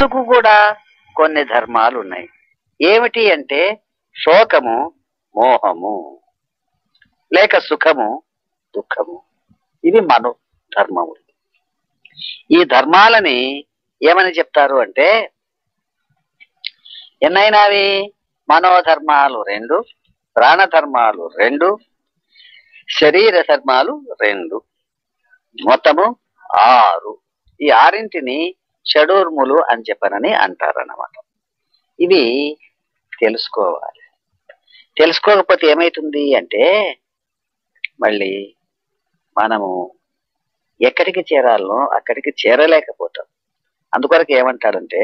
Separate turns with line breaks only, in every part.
మనస్సుకు కూడా కొన్ని ధర్మాలు ఉన్నాయి ఏమిటి అంటే శోకము మోహము లేక సుఖము దుఃఖము ఇవి మను ధర్మములు ఈ ధర్మాలని ఏమని చెప్తారు అంటే ఎన్నైనావి మనోధర్మాలు రెండు ప్రాణధర్మాలు రెండు శరీర ధర్మాలు రెండు మొత్తము ఆరు ఈ ఆరింటిని షడూర్ములు అని చెప్పనని అంటారన్నమాట ఇవి తెలుసుకోవాలి తెలుసుకోకపోతే ఏమైతుంది అంటే మళ్ళీ మనము ఎక్కడికి చేరాలనో అక్కడికి చేరలేకపోతాం అందుకొరకు ఏమంటాడంటే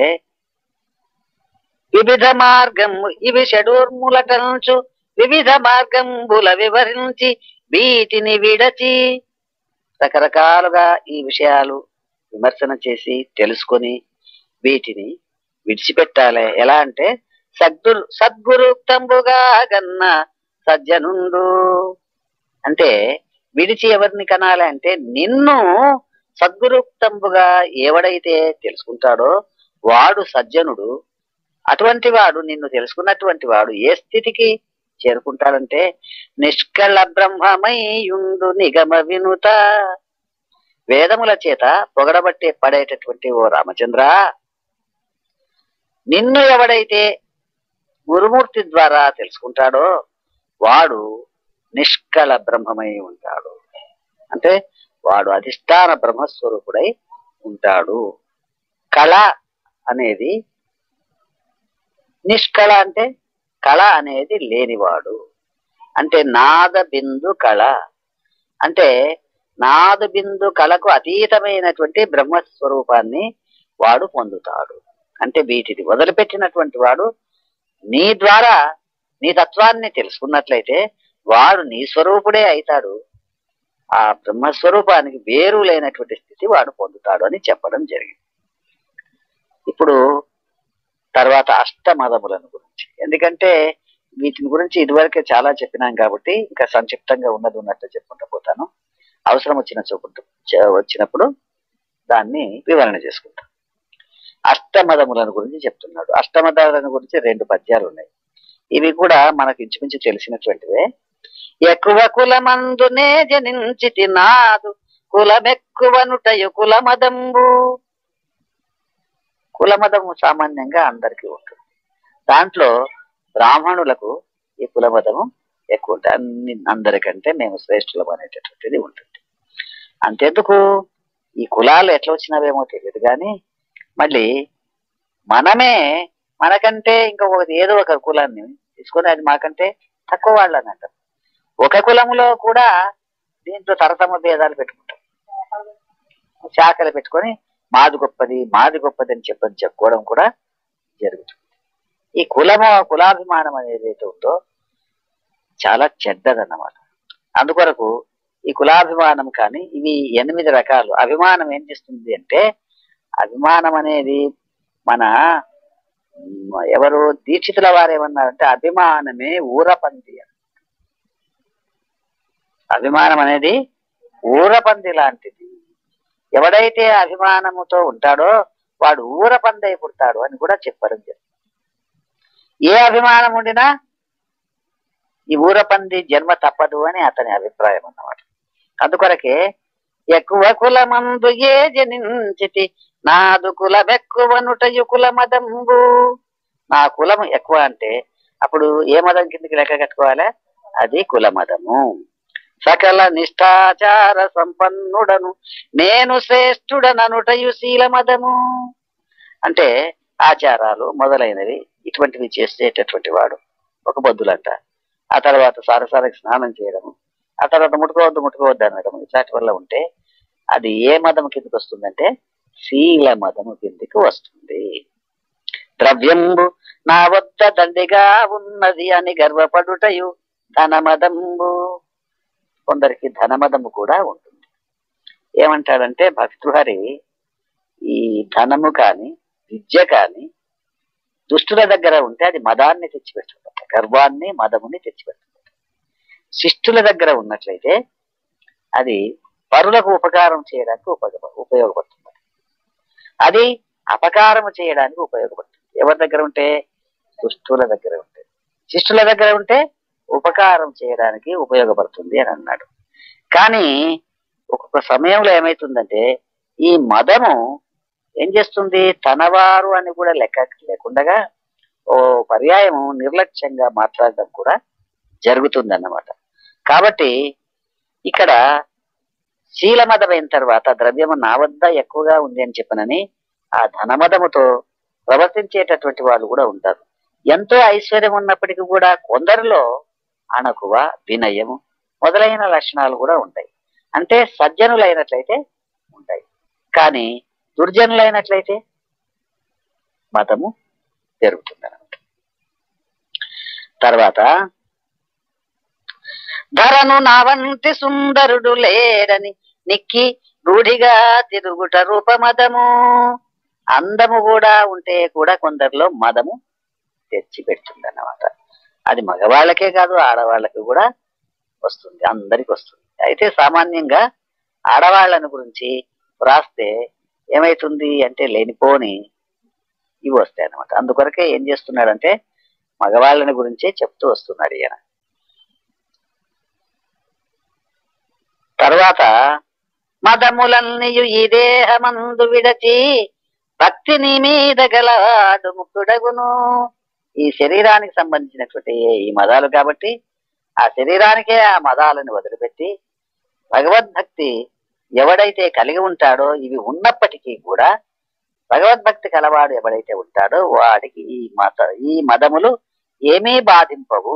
వివిధ మార్గము ఇవి షడూర్ములటంచు వివిధ మార్గంబుల వివరించి వీటిని విడచి రకరకాలుగా ఈ విషయాలు విమర్శన చేసి తెలుసుకొని వీటిని విడిచిపెట్టాలి ఎలా అంటే సద్గురు సద్గురుక్తంబుగా గన్న సజ్జనుండు అంటే విడిచి ఎవరిని కనాలి అంటే నిన్ను సద్గురుక్తంబుగా ఎవడైతే తెలుసుకుంటాడో వాడు సజ్జనుడు అటువంటి వాడు నిన్ను తెలుసుకున్నటువంటి వాడు ఏ స్థితికి చేరుకుంటాడంటే నిష్కళ బ్రహ్మమయ్యుండు నిగమ వినుత వేదముల చేత పొగడబట్టే పడేటటువంటి ఓ రామచంద్ర నిన్ను ఎవడైతే గురుమూర్తి ద్వారా తెలుసుకుంటాడో వాడు నిష్కళ బ్రహ్మమై ఉంటాడు అంటే వాడు అధిష్టాన బ్రహ్మస్వరూపుడై ఉంటాడు కళ అనేది నిష్కళ అంటే కళ అనేది లేనివాడు అంటే నాద బిందు కళ అంటే నాద బిందు కళకు అతీతమైనటువంటి బ్రహ్మస్వరూపాన్ని వాడు పొందుతాడు అంటే వీటిని వదిలిపెట్టినటువంటి వాడు నీ ద్వారా నీ తత్వాన్ని తెలుసుకున్నట్లయితే వాడు నీ స్వరూపుడే అవుతాడు ఆ బ్రహ్మస్వరూపానికి వేరు లేనటువంటి స్థితి వాడు పొందుతాడు అని చెప్పడం జరిగింది ఇప్పుడు తర్వాత అష్టమదములను గురించి ఎందుకంటే వీటిని గురించి ఇదివరకే చాలా చెప్పినాం కాబట్టి ఇంకా సంక్షిప్తంగా ఉన్నది ఉన్నట్టు చెప్పుకుంటూ పోతాను అవసరం వచ్చిన చూపుంటూ వచ్చినప్పుడు దాన్ని వివరణ చేసుకుంటాం అష్టమదములను గురించి చెప్తున్నాడు అష్టమదాలను గురించి రెండు పద్యాలు ఉన్నాయి ఇవి కూడా మనకు ఇంచుమించు తెలిసినటువంటివే ఎక్కువ కులమందునే జనించితి నాదు కులమెక్కువనుటయు కులమదంబు కులమదము సామాన్యంగా అందరికీ ఉంటుంది దాంట్లో బ్రాహ్మణులకు ఈ కులమదము ఎక్కువ ఉంటుంది అన్ని అందరికంటే మేము శ్రేష్ఠులం అనేటటువంటిది ఉంటుంది అంతెందుకు ఈ కులాలు ఎట్లా వచ్చినవేమో తెలియదు కానీ మళ్ళీ మనమే మనకంటే ఇంకొకటి ఏదో ఒక కులాన్ని తీసుకొని అది మాకంటే తక్కువ వాళ్ళు అని అంటారు ఒక కులములో కూడా దీంట్లో తరతమ భేదాలు పెట్టుకుంటాం శాఖలు పెట్టుకొని మాది గొప్పది మాది గొప్పది అని చెప్పని చెప్పుకోవడం కూడా జరుగుతుంది ఈ కులము కులాభిమానం అనేది ఏదైతే ఉందో చాలా చెడ్డదన్నమాట అందుకొరకు ఈ కులాభిమానం కానీ ఇవి ఎనిమిది రకాలు అభిమానం ఏం చేస్తుంది అంటే అభిమానం అనేది మన మ్, ఎవరు దీక్షితుల వారు ఏమన్నారంటే అభిమానమే ఊరపంది అని. అభిమానం అనేది ఊరపంది లాంటిది ఎవడైతే అభిమానముతో ఉంటాడో వాడు ఊరపందై పుడతాడు అని కూడా చెప్పడం జరిగింది ఏ అభిమానం ఉండినా ఈ ఊరపంది జన్మ తప్పదు అని అతని అభిప్రాయం అన్నమాట అందుకొరకే ఎక్కువ కులమందు ఏ జనించితి నాదు కులమెక్కువనుటయు కులమదంబు నా కులం ఎక్కువ అంటే అప్పుడు ఏ మదం కిందకి లెక్క కట్టుకోవాలి అది కులమదము సకల నిష్ఠాచార సంపన్నుడను నేను శ్రేష్ఠుడననుటయు శీలమదము అంటే ఆచారాలు మొదలైనవి ఇటువంటివి చేసేటటువంటి వాడు ఒక బొద్దులంట ఆ తర్వాత సారసారికి స్నానం చేయడము ఆ తర్వాత ముట్టుకోవద్దు ముట్టుకోవద్దు అనడం ఇట్లాంటి వల్ల ఉంటే అది ఏ మదం కిందకి వస్తుందంటే శీల మదము కిందికి వస్తుంది ద్రవ్యంబు నా వద్ద దండిగా ఉన్నది అని గర్వపడుటయు ధనమదంబు కొందరికి ధనమదము కూడా ఉంటుంది ఏమంటాడంటే భక్తృహరి ఈ ధనము కాని విద్య కాని దుష్టుల దగ్గర ఉంటే అది మదాన్ని తెచ్చిపెడుతుంది గర్వాన్ని మదముని తెచ్చిపెడుతుంది శిష్టుల దగ్గర ఉన్నట్లయితే అది పరులకు ఉపకారం చేయడానికి ఉపయోగ ఉపయోగపడుతుంది అది అపకారము చేయడానికి ఉపయోగపడుతుంది ఎవరి దగ్గర ఉంటే దుష్టుల దగ్గర ఉంటే శిష్టుల దగ్గర ఉంటే ఉపకారం చేయడానికి ఉపయోగపడుతుంది అని అన్నాడు కానీ ఒక్కొక్క సమయంలో ఏమైతుందంటే ఈ మదము ఏం చేస్తుంది తనవారు అని కూడా లెక్క లేకుండగా ఓ పర్యాయము నిర్లక్ష్యంగా మాట్లాడడం కూడా జరుగుతుంది అన్నమాట కాబట్టి ఇక్కడ శీలమదమైన తర్వాత ద్రవ్యము నా వద్ద ఎక్కువగా ఉంది అని చెప్పనని ఆ ధనమదముతో ప్రవర్తించేటటువంటి వాళ్ళు కూడా ఉంటారు ఎంతో ఐశ్వర్యం ఉన్నప్పటికీ కూడా కొందరిలో అణకువ వినయము మొదలైన లక్షణాలు కూడా ఉంటాయి అంటే సజ్జనులైనట్లయితే ఉంటాయి కానీ దుర్జనులైనట్లయితే మతము పెరుగుతుంది అన్నమాట తర్వాత ధరను నా వంటి సుందరుడు లేడని నిక్కి రూఢిగా తిరుగుట రూపమదము అందము కూడా ఉంటే కూడా కొందరిలో మదము తెచ్చి పెడుతుంది అన్నమాట అది మగవాళ్ళకే కాదు ఆడవాళ్ళకి కూడా వస్తుంది అందరికి వస్తుంది అయితే సామాన్యంగా ఆడవాళ్ళని గురించి వ్రాస్తే ఏమైతుంది అంటే లేనిపోని ఇవి వస్తాయి అన్నమాట అందుకొరకే ఏం చేస్తున్నాడంటే మగవాళ్ళని గురించే చెప్తూ వస్తున్నాడు ఈయన తర్వాత మదములన్నీయు ఈ దేహమందు విడచి భక్తిని మీద గలవాడు ముక్తుడగును ఈ శరీరానికి సంబంధించినటువంటి ఈ మదాలు కాబట్టి ఆ శరీరానికే ఆ మదాలను వదిలిపెట్టి భగవద్భక్తి ఎవడైతే కలిగి ఉంటాడో ఇవి ఉన్నప్పటికీ కూడా భగవద్భక్తి కలవాడు ఎవడైతే ఉంటాడో వాడికి ఈ మత ఈ మదములు ఏమీ బాధింపవు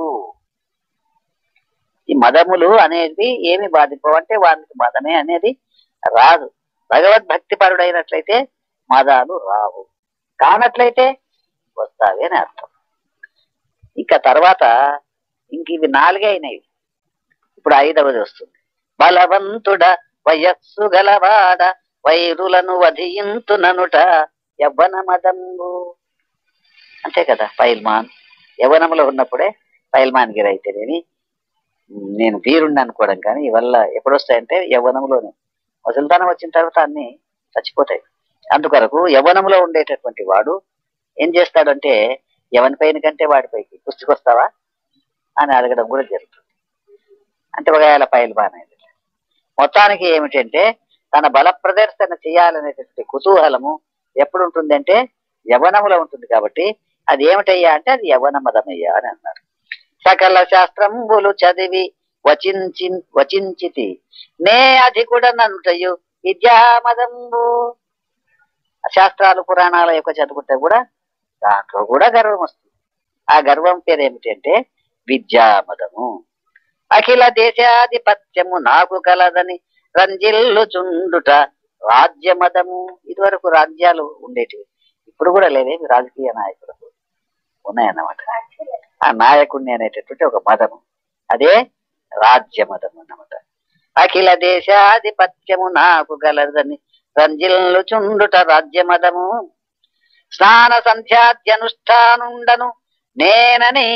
ఈ మదములు అనేది ఏమి బాధింపవు అంటే వానికి మదమే అనేది రాదు భగవద్భక్తి పరుడైనట్లయితే మదాలు రావు కానట్లయితే వస్తావి అని అర్థం ఇంకా తర్వాత ఇంక ఇవి నాలుగే అయినవి ఇప్పుడు ఐదవది వస్తుంది బలవంతుడ వయస్సు గలవాడ వైరులను వధింతుననుట యవ్వన మదంబు అంతే కదా పైల్మాన్ యవ్వనంలో ఉన్నప్పుడే పైల్మాన్ గిరి అయితేనేమి నేను వీరుణ్ణి అనుకోవడం కానీ ఇవల్ల ఎప్పుడు వస్తాయంటే యవ్వనంలోనే ముసలితనం వచ్చిన తర్వాత అన్ని చచ్చిపోతాయి అందుకొరకు యవ్వనంలో ఉండేటటువంటి వాడు ఏం చేస్తాడంటే ఎవరి పైన కంటే వాడిపైకి కుస్తీకొస్తావా అని అడగడం కూడా జరుగుతుంది అంటే ఒకవేళ పైలు బానేది మొత్తానికి ఏమిటంటే తన బల ప్రదర్శన చేయాలనేటటువంటి కుతూహలము ఎప్పుడు ఉంటుందంటే యవనములో ఉంటుంది కాబట్టి అది ఏమిటయ్యా అంటే అది యవన మదమయ్యా అని అన్నారు సకల శాస్త్రంబులు చదివి వచించి వచించితి నే అధికుడనంతయు విద్యామదంబు శాస్త్రాలు పురాణాల యొక్క చదువుకుంటే కూడా దాంట్లో కూడా గర్వం వస్తుంది ఆ గర్వం పేరు ఏమిటంటే విద్యామదము అఖిల దేశాధిపత్యము నాకు కలదని రంజిల్లు చుండుట రాజ్యమదము ఇదివరకు రాజ్యాలు ఉండేటివి ఇప్పుడు కూడా లేవేమి రాజకీయ నాయకులకు ఉన్నాయన్నమాట ఆ నాయకుడిని అనేటటువంటి ఒక మదము అదే రాజ్య మదము అన్నమాట అఖిల దేశాధిపత్యము నాకు గలదని రంజిల్లు చుండుట రాజ్యమదము స్నాన సంధ్యాద్యనుష్ఠానుండను నేనని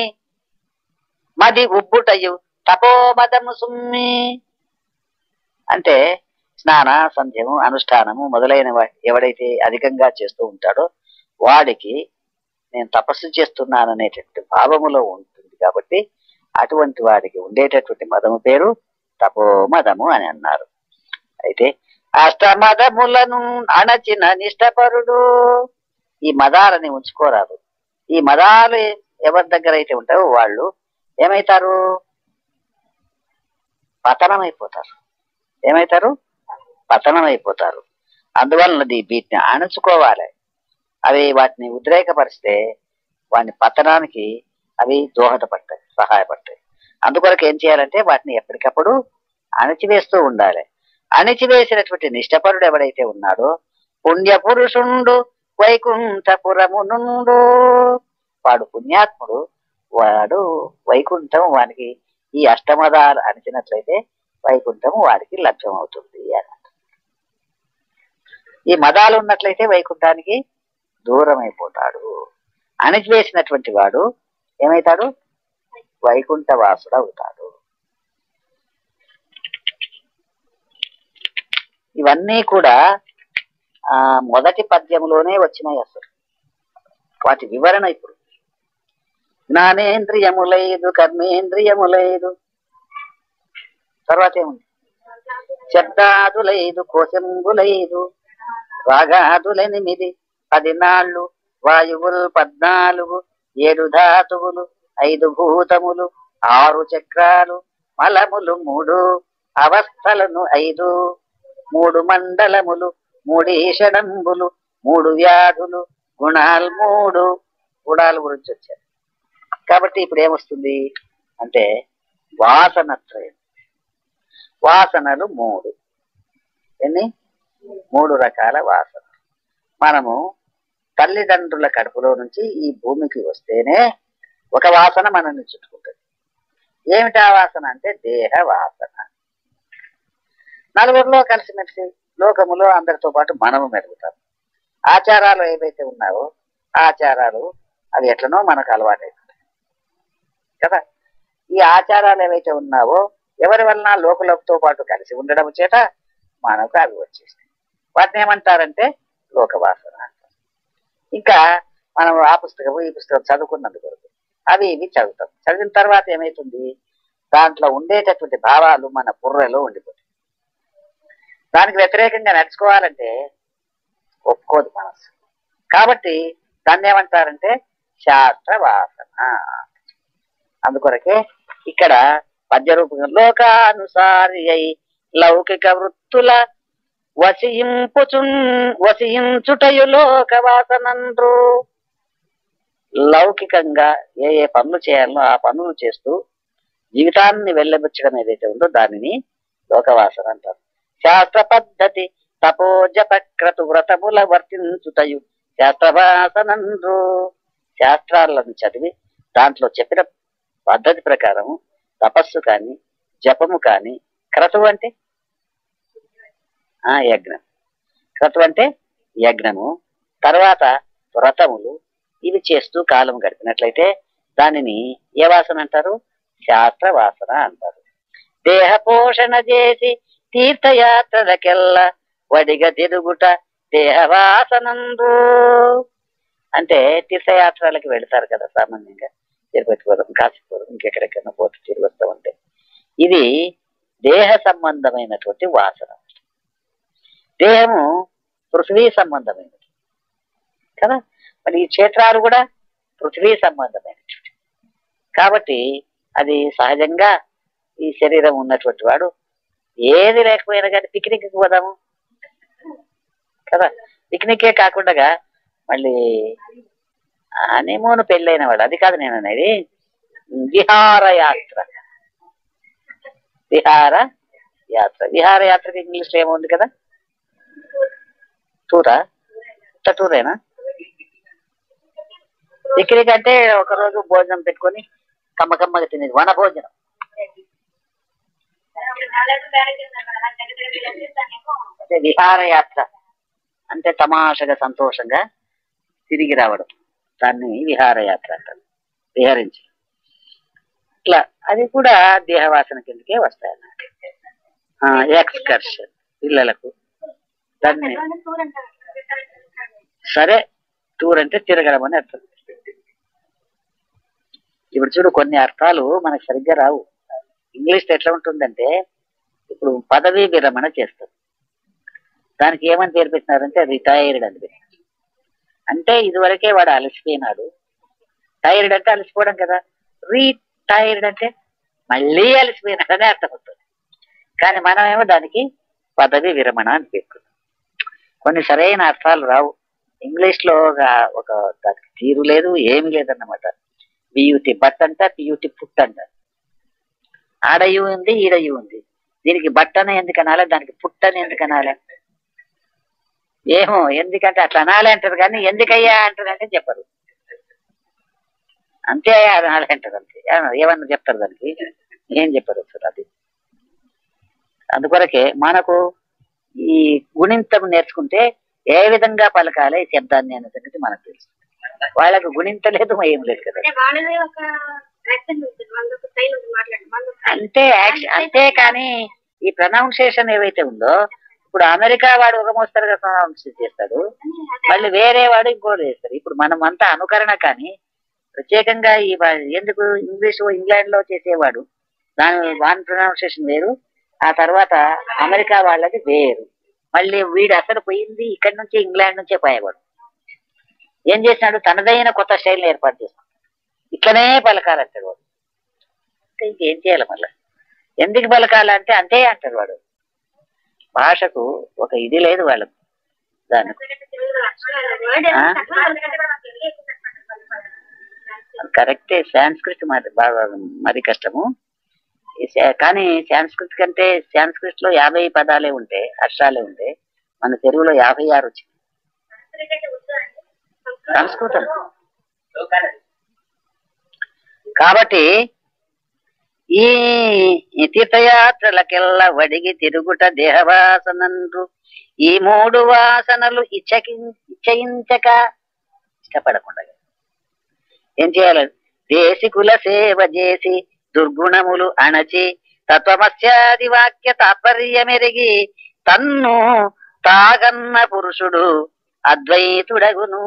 మది ఉబ్బుటయు తపోమదము సుమ్మి అంటే స్నాన సంధ్యము అనుష్ఠానము మొదలైన వా- ఎవడైతే అధికంగా చేస్తూ ఉంటాడో వాడికి నేను తపస్సు చేస్తున్నాననేటటువంటి భావములో ఉంటుంది కాబట్టి అటువంటి వాడికి ఉండేటటువంటి మదము పేరు తపోమదము అని అన్నారు అయితే అష్టమదములను అణచిన నిష్టపరుడు ఈ మదాలని ఉంచుకోరాదు ఈ మదాలు ఎవరి దగ్గర అయితే ఉంటాయో వాళ్ళు ఏమైతారు పతనమైపోతారు ఏమైతారు పతనమైపోతారు అందువలన దీ- వీటిని అణుచుకోవాలి అవి వాటిని ఉద్రేకపరిస్తే వాటిని పతనానికి అవి దోహదపడతాయి సహాయపడతాయి అందుకొరకు ఏం చేయాలంటే వాటిని ఎప్పటికప్పుడు అణచివేస్తూ ఉండాలి అణిచివేసినటువంటి నిష్టపరుడు ఎవడైతే ఉన్నాడో పుణ్య పురుషుండు వైకుంఠపురము నుండు వాడు పుణ్యాత్ముడు వాడు వైకుంఠం వానికి ఈ అష్టమదాలు అణిచినట్లయితే వైకుంఠం వాడికి లభ్యం అవుతుంది అని ఈ మదాలు ఉన్నట్లయితే వైకుంఠానికి దూరం అయిపోతాడు అణిచివేసినటువంటి వాడు ఏమైతాడు వైకుంఠ వాసుడు అవుతాడు ఇవన్నీ కూడా ఆ మొదటి పద్యంలోనే వచ్చినాయి అసలు వాటి వివరణ ఇప్పుడు జ్ఞానేంద్రియములైదు కర్మేంద్రియములైదు తర్వాత ఏముంది శబ్దాదులైదు కోశంబులైదు రాగాదులెనిమిది పది నాళ్ళు వాయువులు పద్నాలుగు ఏడు ధాతువులు ఐదు భూతములు ఆరు చక్రాలు మలములు మూడు అవస్థలను ఐదు మూడు మండలములు మూడీషడంబులు మూడు వ్యాధులు గుణాలు మూడు గుణాల గురించి వచ్చారు కాబట్టి ఇప్పుడు ఏమొస్తుంది అంటే వాసనత్రయం వాసనలు మూడు ఎన్ని మూడు రకాల వాసన మనము తల్లిదండ్రుల కడుపులో నుంచి ఈ భూమికి వస్తేనే ఒక వాసన మనల్ని చుట్టుకుంటుంది ఏమిటా వాసన అంటే దేహ వాసన నలుగురిలో కలిసిమెలిసి లోకములో అందరితో పాటు మనము మెరుగుతాం ఆచారాలు ఏవైతే ఉన్నావో ఆచారాలు అవి ఎట్లనో మనకు అలవాటైపోతాయి కదా ఈ ఆచారాలు ఏవైతే ఉన్నావో ఎవరి వలన లోకులతో పాటు కలిసి ఉండడం చేత మనకు అవి వచ్చేస్తాయి వాటిని ఏమంటారంటే లోకవాసన అంటారు ఇంకా మనం ఆ పుస్తకం ఈ పుస్తకం చదువుకున్నందుకు అవి ఇవి చదువుతాం చదివిన తర్వాత ఏమైతుంది దాంట్లో ఉండేటటువంటి భావాలు మన బుర్రలో ఉండిపోతాయి దానికి వ్యతిరేకంగా నడుచుకోవాలంటే ఒప్పుకోదు మనసు కాబట్టి దాన్ని ఏమంటారంటే శాస్త్ర వాసన అందుకొరకే ఇక్కడ పద్య రూపంగా లోకానుసారి అయి లౌకిక వృత్తుల వసింపుచున్ వసించుటయు లోక వాసనండ్రు లౌకికంగా ఏ ఏ పనులు చేయాలో ఆ పనులు చేస్తూ జీవితాన్ని వెళ్ళబుచ్చడం ఏదైతే ఉందో దానిని లోకవాసన అంటారు శాస్త్ర పద్ధతి తపోజప క్రతు వ్రతముల వర్తించుటయు శాస్త్రవాసనండ్రు శాస్త్రాలను చదివి దాంట్లో చెప్పిన పద్ధతి ప్రకారము తపస్సు కానీ జపము కానీ క్రతువు అంటే ఆ యజ్ఞం క్రతువు అంటే యజ్ఞము తర్వాత వ్రతములు ఇవి చేస్తూ కాలం గడిపినట్లయితే దానిని ఏ వాసన అంటారు శాస్త్ర వాసన అంటారు దేహ పోషణ చేసి తీర్థయాత్రలకెల్ల వడిగ తిరుగుట దేహ వాసనందు అంటే తీర్థయాత్రలకు వెళతారు కదా సామాన్యంగా తిరుపతి పోదాం కాశీ పోదాం ఇంకెక్కడెక్కడైనా పోతే తిరిగి వస్తూ ఉంటే ఇది దేహ సంబంధమైనటువంటి వాసన దేహము పృథ్వీ సంబంధమైనది కదా మరి ఈ క్షేత్రాలు కూడా పృథ్వీ సంబంధమైనటువంటి కాబట్టి అది సహజంగా ఈ శరీరం ఉన్నటువంటి వాడు ఏది లేకపోయినా కానీ పిక్నిక్ పోదాము కదా పిక్నికే కాకుండా మళ్ళీ హనీమూన్ పెళ్ళైన వాడు అది కాదు నేను అనేది విహారయాత్ర విహార యాత్ర విహార యాత్రకి ఇంగ్లీష్ లో ఏముంది కదా టూరా ఉత్త టూరేనా పిక్నిక్ అంటే ఒక రోజు భోజనం పెట్టుకొని కమ్మ కమ్మగా తినేది వన భోజనం అంటే విహారయాత్ర అంటే తమాషగా సంతోషంగా తిరిగి రావడం దాన్ని విహారయాత్ర అంటారు విహరించి ఇట్లా అది కూడా దేహవాసన కిందకే వస్తాయి అన్నమాట ఎక్స్కర్షన్ పిల్లలకు దాన్ని సరే టూర్ అంటే తిరగడం అని అర్థం ఇప్పుడు చూడు కొన్ని అర్థాలు మనకు సరిగ్గా రావు ఇంగ్లీష్ లో ఎట్లా ఉంటుందంటే ఇప్పుడు పదవీ విరమణ చేస్తారు దానికి ఏమని పేరు పెట్టినారంటే రిటైర్డ్ అని పెట్టినారు అంటే ఇదివరకే వాడు అలసిపోయినాడు టైర్డ్ అంటే అలసిపోవడం కదా రీటైర్డ్ అంటే మళ్ళీ అలసిపోయినాడు అని అర్థమవుతుంది కానీ మనమేమో దానికి పదవి విరమణ అని పెట్టుకున్నాం కొన్ని సరైన అర్థాలు రావు ఇంగ్లీష్ లో ఒక- ఒక దానికి తీరు లేదు ఏమి లేదన్నమాట బియూటి బట్ అంట పియూటి పుట్ అంట ఆడయు ఉంది ఈడయు ఉంది దీనికి బట్టనే ఎందుకు అనాలి దానికి పుట్టని ఎందుకు అనాలి ఏమో ఎందుకంటే అట్లా అనాలి అంటారు కానీ ఎందుకయ్యా అంటారు అంటే చెప్పరు అంతే అయ్యా అనాలి అంటారు అంతే ఏమన్నా- ఏమన్నా చెప్తారు దానికి ఏం చెప్పరు అసలు అది అందుకొరకే మనకు ఈ గుణింతం నేర్చుకుంటే ఏ విధంగా పలకాలి ఈ శబ్దాన్ని అనే సంగతి మనకు తెలుసు వాళ్ళకు గుణింతలేదు ఏం లేదు కదా
అంటే వాళ్ళదే ఒక యాక్సెంట్ ఉంటుంది వాళ్ళది ఒక స్టైల్ ఉంటుంది మాట్లాడండి వాళ్ళది ఒక style.
అంతే యాక్షన్ అంతే కానీ ఈ ప్రొనౌన్సియేషన్ ఏవైతే ఉందో ఇప్పుడు అమెరికా వాడు ఒక మోస్తరుగా సంస్థ చేస్తాడు మళ్ళీ వేరే వాడు ఇంకోటి చేస్తాడు ఇప్పుడు మనం అంతా అనుకరణ కానీ ప్రత్యేకంగా ఈ వా- ఎందుకు ఇంగ్లీష్ ఇంగ్లాండ్ లో చేసేవాడు దాని వాన్ ప్రొనౌన్సియేషన్ వేరు ఆ తర్వాత అమెరికా వాళ్ళది వేరు మళ్ళీ వీడు అసలు పోయింది ఇక్కడి నుంచి ఇంగ్లాండ్ నుంచే పోయేవాడు ఏం చేసినాడు తనదైన కొత్త స్టైల్ ఏర్పాటు చేస్తాడు ఇట్లనే పలకాలంటాడు వాడు అంటే ఇంకేం చేయాలి మళ్ళీ ఎందుకు పలకాలంటే అంతే అంటాడు వాడు భాషకు ఒక ఇది లేదు వాళ్ళకు దాని ఆ? కరెక్టే సాంస్క్రిట్ మరి బాగా మరి కష్టము ఈ సా- కానీ సాంస్క్రిట్ కంటే సాంస్క్రిట్ లో యాభై పదాలే ఉంటాయి అక్షరాలే ఉంటాయి మన తెలుగులో యాభై ఆరు వచ్చింది సంస్కృతం కాబట్టి ఈ ఈ తీర్థయాత్రలకెల్లా వడిగి తిరుగుట దేహవాసనంటు ఈ మూడు వాసనలు ఇచ్చకి ఇచ్చయించక ఇష్టపడకుండా ఏం చేయాలి దేశికుల సేవ చేసి దుర్గుణములు అణచి తత్వమస్యాది వాక్య తాత్పర్యమెరిగి తన్ను తాగన్న పురుషుడు అద్వైతుడగును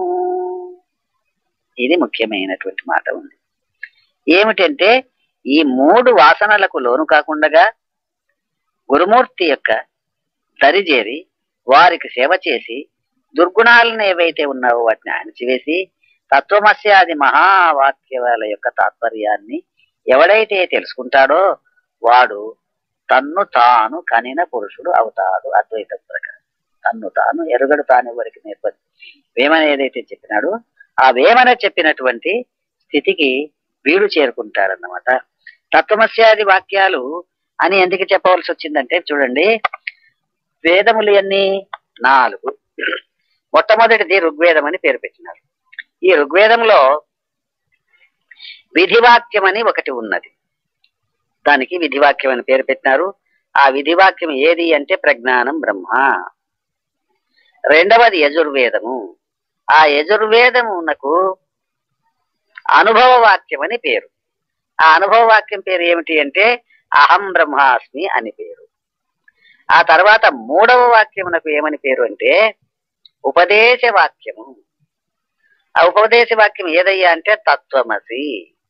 ఇది ముఖ్యమైనటువంటి మాట ఉంది ఏమిటంటే ఈ మూడు వాసనలకు లోను కాకుండా గురుమూర్తి యొక్క దరిజేరి వారికి సేవ చేసి దుర్గుణాలను ఏవైతే ఉన్నావో వాటిని అణిచివేసి తత్వమస్యాది మహావాక్యాల యొక్క తాత్పర్యాన్ని ఎవడైతే తెలుసుకుంటాడో వాడు తన్ను తాను కనిన పురుషుడు అవుతాడు అద్వైత ప్రకారం తన్ను తాను ఎరుగడు తాను ఎవరికి నేర్పదు వేమన ఏదైతే చెప్పినాడో ఆ వేమన చెప్పినటువంటి స్థితికి వీడు చేరుకుంటాడన్నమాట తత్వమస్యాది వాక్యాలు అని ఎందుకు చెప్పవలసి వచ్చిందంటే చూడండి వేదములు ఎన్ని నాలుగు మొట్టమొదటిది ఋగ్వేదం అని పేరు పెట్టినారు ఈ ఋగ్వేదంలో విధివాక్యం అని ఒకటి ఉన్నది దానికి విధివాక్యం అని పేరు పెట్టినారు ఆ విధివాక్యం ఏది అంటే ప్రజ్ఞానం బ్రహ్మ రెండవది యజుర్వేదము ఆ యజుర్వేదమునకు అనుభవ వాక్యం అని పేరు ఆ అనుభవ వాక్యం పేరు ఏమిటి అంటే అహం బ్రహ్మాస్మి అని పేరు ఆ తర్వాత మూడవ వాక్యమునకు ఏమని పేరు అంటే ఉపదేశ వాక్యము ఆ ఉపదేశ వాక్యం ఏదయ్యా అంటే తత్వమసి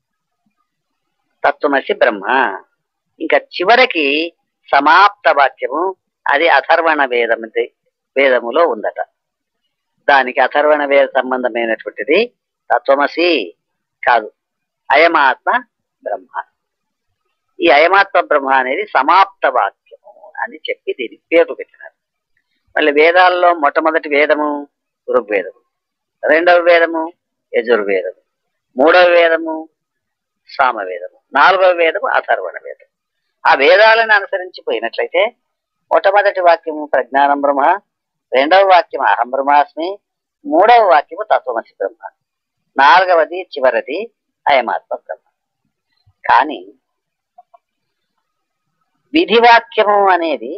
తత్వమసి బ్రహ్మ ఇంకా చివరికి సమాప్త వాక్యము అది అథర్వణ వేదము వేదములో ఉందట దానికి అథర్వణ వేద సంబంధమైనటువంటిది తత్వమసి కాదు అయమాత్మ బ్రహ్మ ఈ అయమాత్మ బ్రహ్మ అనేది సమాప్త వాక్యము అని చెప్పి దీని పేరు పెట్టినారు మళ్ళీ వేదాల్లో మొట్టమొదటి వేదము ఋగ్వేదము రెండవ వేదము యజుర్వేదము మూడవ వేదము సామవేదము నాలుగవ వేదము అథర్వణ వేదం ఆ వేదాలను అనుసరించి పోయినట్లయితే మొట్టమొదటి వాక్యము ప్రజ్ఞానం బ్రహ్మ రెండవ వాక్యం అహం బ్రహ్మాస్మి మూడవ వాక్యము తత్వమసి బ్రహ్మ నాలుగవది చివరిది అయమాత్మ బ్రహ్మ కానీ విధివాక్యము అనేది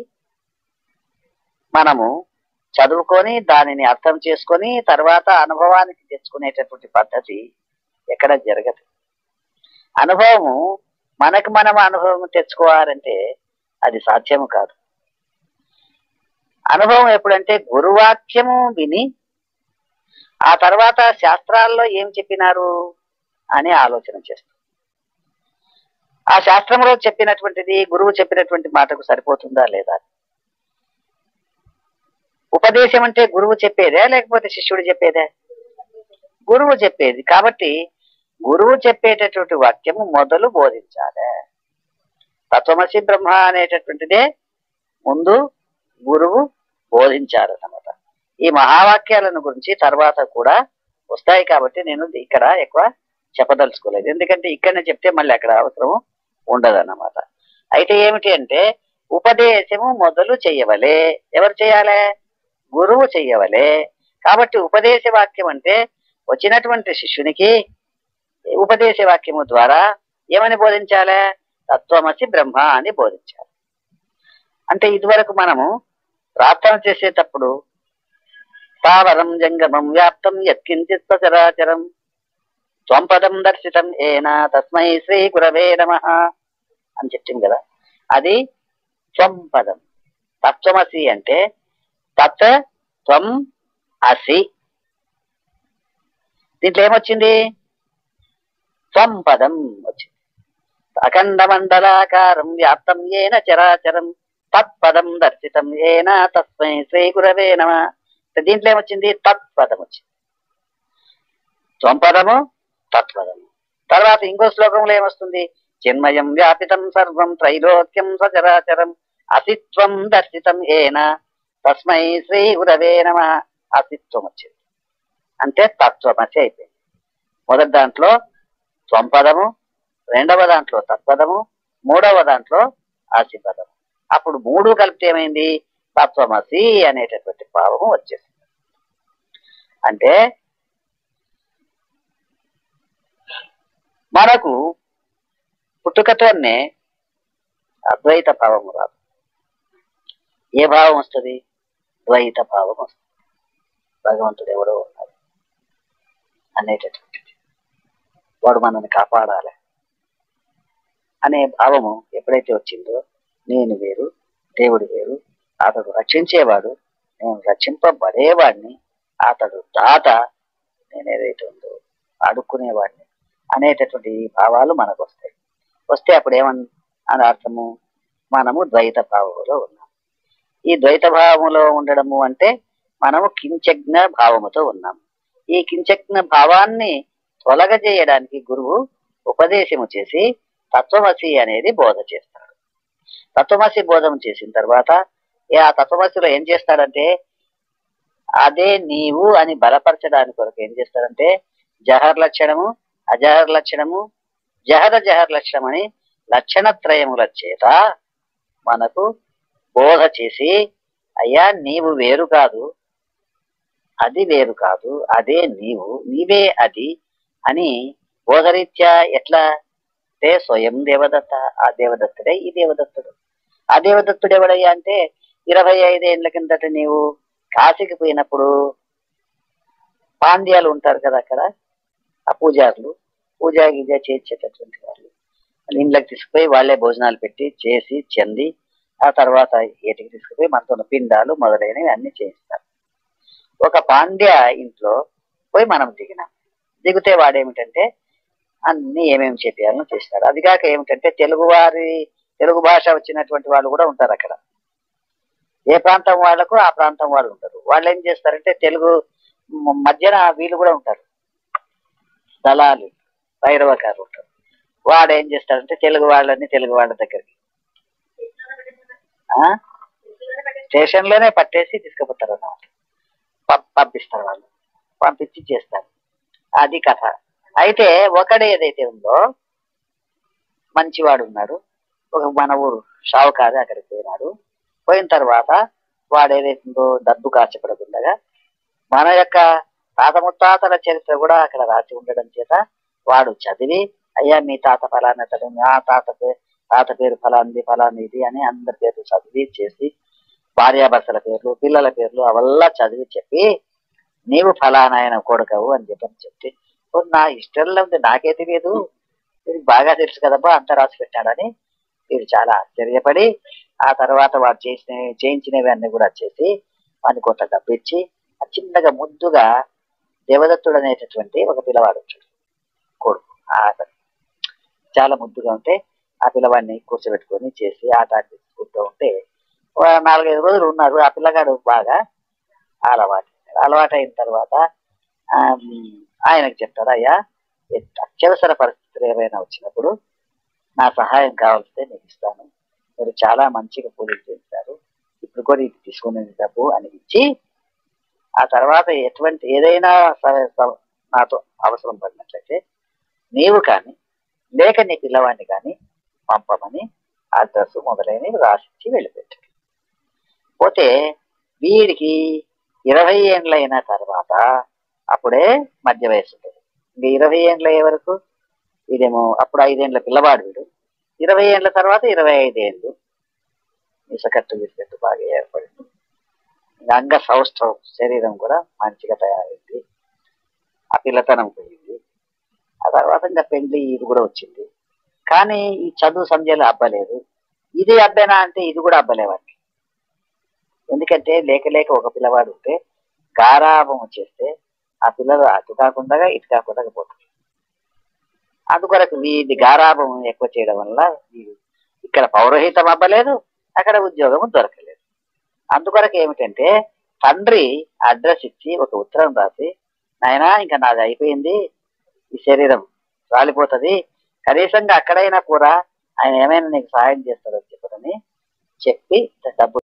మనము చదువుకొని దానిని అర్థం చేసుకొని తర్వాత అనుభవానికి తెచ్చుకునేటటువంటి పద్ధతి ఎక్కడ జరగదు అనుభవము మనకు మనం అనుభవం తెచ్చుకోవాలంటే అది సాధ్యము కాదు అనుభవం ఎప్పుడంటే గురువాక్యము విని ఆ తర్వాత శాస్త్రాల్లో ఏం చెప్పినారు అని ఆలోచన చేస్తాం ఆ శాస్త్రంలో చెప్పినటువంటిది గురువు చెప్పినటువంటి మాటకు సరిపోతుందా లేదా ఉపదేశం అంటే గురువు చెప్పేదే లేకపోతే శిష్యుడు చెప్పేదే గురువు చెప్పేది కాబట్టి గురువు చెప్పేటటువంటి వాక్యము మొదలు బోధించాలి తత్వమసి బ్రహ్మ అనేటటువంటిదే ముందు గురువు బోధించాలన్నమాట ఈ మహావాక్యాలను గురించి తర్వాత కూడా వస్తాయి కాబట్టి నేను ఇక్కడ ఎక్కువ చెప్పదలుచుకోలేదు ఎందుకంటే ఇక్కడనే చెప్తే మళ్ళీ అక్కడ అవసరం ఉండదన్నమాట అయితే ఏమిటి అంటే ఉపదేశము మొదలు చెయ్యవలే ఎవరు చేయాలి గురువు చెయ్యవలే కాబట్టి ఉపదేశ వాక్యం అంటే వచ్చినటువంటి శిష్యునికి ఉపదేశ వాక్యము ద్వారా ఏమని బోధించాలి తత్వమసి బ్రహ్మ అని బోధించాలి అంటే ఇదివరకు మనము ప్రార్థన చేసేటప్పుడు స్థావరం జంగమం వ్యాప్తం యత్కించిత్ సచరాచరం త్వంపదం దర్శితం ఏన తస్మై శ్రీ గురవే నమ అని చెప్పింది కదా అది త్వంపదం తత్వమసి అంటే తత్ త్వం అసి దీంట్లో ఏమొచ్చింది త్వం పదం వచ్చింది అఖండ మండలాకారం వ్యాప్తం ఏన చరాచరం తత్పదం దర్శితం ఏన తస్మై శ్రీ గురవే నమ దీంట్లో ఏమొచ్చింది తత్పదం వచ్చింది త్వంపదము తత్పదము తర్వాత ఇంకో శ్లోకంలో ఏమొస్తుంది చిన్మయం వ్యాపితం సర్వం త్రైలోక్యం సచరాచరం అసిత్వం దర్శితం ఏన తస్మై శ్రీ గురవే నమ అసిత్వం వచ్చింది అంటే తత్వమసి అయిపోయింది మొదటి దాంట్లో త్వంపదము రెండవ దాంట్లో తత్పదము మూడవ దాంట్లో ఆసిపదము అప్పుడు మూడు కలిపితే ఏమైంది తత్వమసి అనేటటువంటి భావము వచ్చేసింది అంటే మనకు పుట్టుకతోనే అద్వైత భావము రాదు ఏ భావం వస్తుంది ద్వైత భావం వస్తుంది భగవంతుడు ఎవడో ఉన్నాడు అనేటటువంటిది వాడు మనల్ని కాపాడాలి అనే భావము ఎప్పుడైతే వచ్చిందో నేను వేరు దేవుడు వేరు అతడు రక్షించేవాడు నేను రక్షింపబడేవాడిని అతడు దాత నేను ఏదైతే ఉందో అడుక్కునేవాడిని అనేటటువంటి ఈ భావాలు మనకు వస్తాయి వస్తే అప్పుడు ఏమని అని అర్థము మనము ద్వైత భావములో ఉన్నాం ఈ ద్వైత భావములో ఉండడము అంటే మనము కించజ్ఞ భావముతో ఉన్నాం ఈ కించజ్ఞ భావాన్ని తొలగజేయడానికి గురువు ఉపదేశము చేసి తత్వమసి అనేది బోధ చేస్తాడు తత్వమసి బోధం చేసిన తర్వాత ఏ ఆ తత్వమసిలో ఏం చేస్తాడంటే అదే నీవు అని బలపరచడానికి కొరకు ఏం చేస్తాడంటే జహర్ లక్షణము అజహర్ లక్షణము జహర జహర్ లక్షణం అని లక్షణత్రయముల చేత మనకు బోధ చేసి అయ్యా నీవు వేరు కాదు అది వేరు కాదు అదే నీవు నీవే అది అని బోధరీత్యా ఎట్లా అంటే స్వయం దేవదత్త ఆ దేవదత్తుడే ఈ దేవదత్తుడు ఆ దేవదత్తుడు ఎవడయ్యా అంటే ఇరవై ఐదేళ్ల కిందట నీవు కాశీకి పోయినప్పుడు పాండ్యాలు ఉంటారు కదా అక్కడ ఆ పూజారులు పూజా గీజ చేసేటటువంటి వాళ్ళు వాళ్ళ ఇంట్లోకి తీసుకుపోయి వాళ్ళే భోజనాలు పెట్టి చేసి చెంది ఆ తర్వాత ఏటికి తీసుకుపోయి మనతో ఉన్న పిండాలు మొదలైనవి అన్ని చేయిస్తారు ఒక పాండ్య ఇంట్లో పోయి మనం దిగినాం దిగితే వాడేమిటంటే అన్ని ఏమేమి చెప్పాలని చేసినాడు అది కాక ఏమిటంటే తెలుగు వారి తెలుగు భాష వచ్చినటువంటి వాళ్ళు కూడా ఉంటారు అక్కడ ఏ ప్రాంతం వాళ్ళకు ఆ ప్రాంతం వాళ్ళు ఉంటారు వాళ్ళు ఏం చేస్తారంటే తెలుగు మ- మధ్యన వీళ్ళు కూడా ఉంటారు దళాలు భైరవకారు ఉంటారు వాడు ఏం చేస్తాడంటే తెలుగు వాళ్ళని తెలుగు వాళ్ళ దగ్గరికి ఆ స్టేషన్ లోనే పట్టేసి తీసుకుపోతారు అన్నమాట పం- పంపిస్తారు వాళ్ళు పంపించి చేస్తారు అది కథ అయితే ఒకడు ఏదైతే ఉందో మంచివాడు ఉన్నాడు ఒక మన ఊరు షావుకారు అక్కడికి పోయినాడు పోయిన తర్వాత వాడు ఏదైతే ఉందో డబ్బు కాచపడకుండగా మన యొక్క తాత ముత్తాతల చరిత్ర కూడా అక్కడ రాసి ఉండడం చేత వాడు చదివి అయ్యా మీ తాత ఫలానతడు నా తాత పేరు తాత పేరు ఫలాంది ఫలానిది అని అందరి పేర్లు చదివి చేసి భార్యాభర్తల పేర్లు పిల్లల పేర్లు అవల్లా చదివి చెప్పి నీవు ఫలానాయన కొడుకవు అని చెప్పని చెప్తే "ఓ, నా ఇష్టంలో ఉంది నాకే తెలియదు వీడికి బాగా తెలుసు కదబ్బా అంత రాసి పెట్టాడని వీడు చాలా ఆశ్చర్యపడి ఆ తర్వాత వాడు చేసిన చేయించినవి అన్ని కూడా చేసి వాడిని కొంత డబ్బు ఇచ్చి ఆ చిన్నగా ముద్దుగా దేవదత్తుడు అనేటటువంటి ఒక పిల్లవాడు ఉంటాడు కొడుకు ఆ అతను చాలా ముద్దుగా ఉంటే ఆ పిల్లవాడిని కూర్చోబెట్టుకొని చేసి ఆట ఆడిపించుకుంటూ ఉంటే ఓ నాలుగైదు రోజులు ఉన్నారు ఆ పిల్లగాడు బాగా అలవాటు అలవాటు అయిన తర్వాత ఆ, ఆయనకు చెప్తారు అయ్యా అత్యవసర పరిస్థితులు ఏమైనా వచ్చినప్పుడు నా సహాయం కావాల్స్తే నేను ఇస్తాను మీరు చాలా మంచిగా పూజలు చేస్తారు ఇప్పుడు కూడా ఇది తీసుకునేది డబ్బు అని ఇచ్చి ఆ తర్వాత ఎటువంటి ఏదైనా సరే స- నాతో అవసరం పడినట్లయితే నీవు కానీ లేక నీ పిల్లవాడిని కానీ పంపమని అడ్రస్ మొదలైనవి రాసిచ్చి వెళ్ళిపెట్టాడు పోతే వీడికి ఇరవై ఏండ్లైన తర్వాత అప్పుడే మధ్య వయసు ఉంటుంది ఇంకా ఇరవై ఏండ్ల అయ్యే వరకు వీడేమో అప్పుడు ఐదేండ్ల పిల్లవాడు వీడు ఇరవై ఏండ్ల తర్వాత ఇరవై ఐదేండ్లు ఇసకట్టు విసికట్టు బాగా ఏర్పడింది ఇంకా అంగ సౌష్ఠవం శరీరం కూడా మంచిగా తయారైంది ఆ పిల్లతనం పోయింది ఆ తర్వాత ఇంకా పెళ్లి ఇది కూడా వచ్చింది కానీ ఈ చదువు సంధ్యలు అబ్బలేదు ఇది అబ్బేనా అంటే ఇది కూడా అబ్బలేవాడికి ఎందుకంటే లేక లేక ఒక పిల్లవాడు ఉంటే గారాభం చేస్తే ఆ పిల్లలు అటు కాకుండా ఇటు కాకుండా పోతుంది అందుకొరకు వీడి గారాభం ఎక్కువ చేయడం వల్ల వీడు ఇక్కడ పౌరోహితం అవ్వలేదు అక్కడ ఉద్యోగం దొరకలేదు అందుకొరకు ఏమిటంటే తండ్రి అడ్రస్ ఇచ్చి ఒక ఉత్తరం రాసి నాయనా ఇంకా నాది అయిపోయింది ఈ శరీరం రాలిపోతుంది కనీసంగా అక్కడైనా కూడా ఆయన ఏమైనా నీకు సహాయం చేస్తాడని చెప్పడని చెప్పి డబ్బు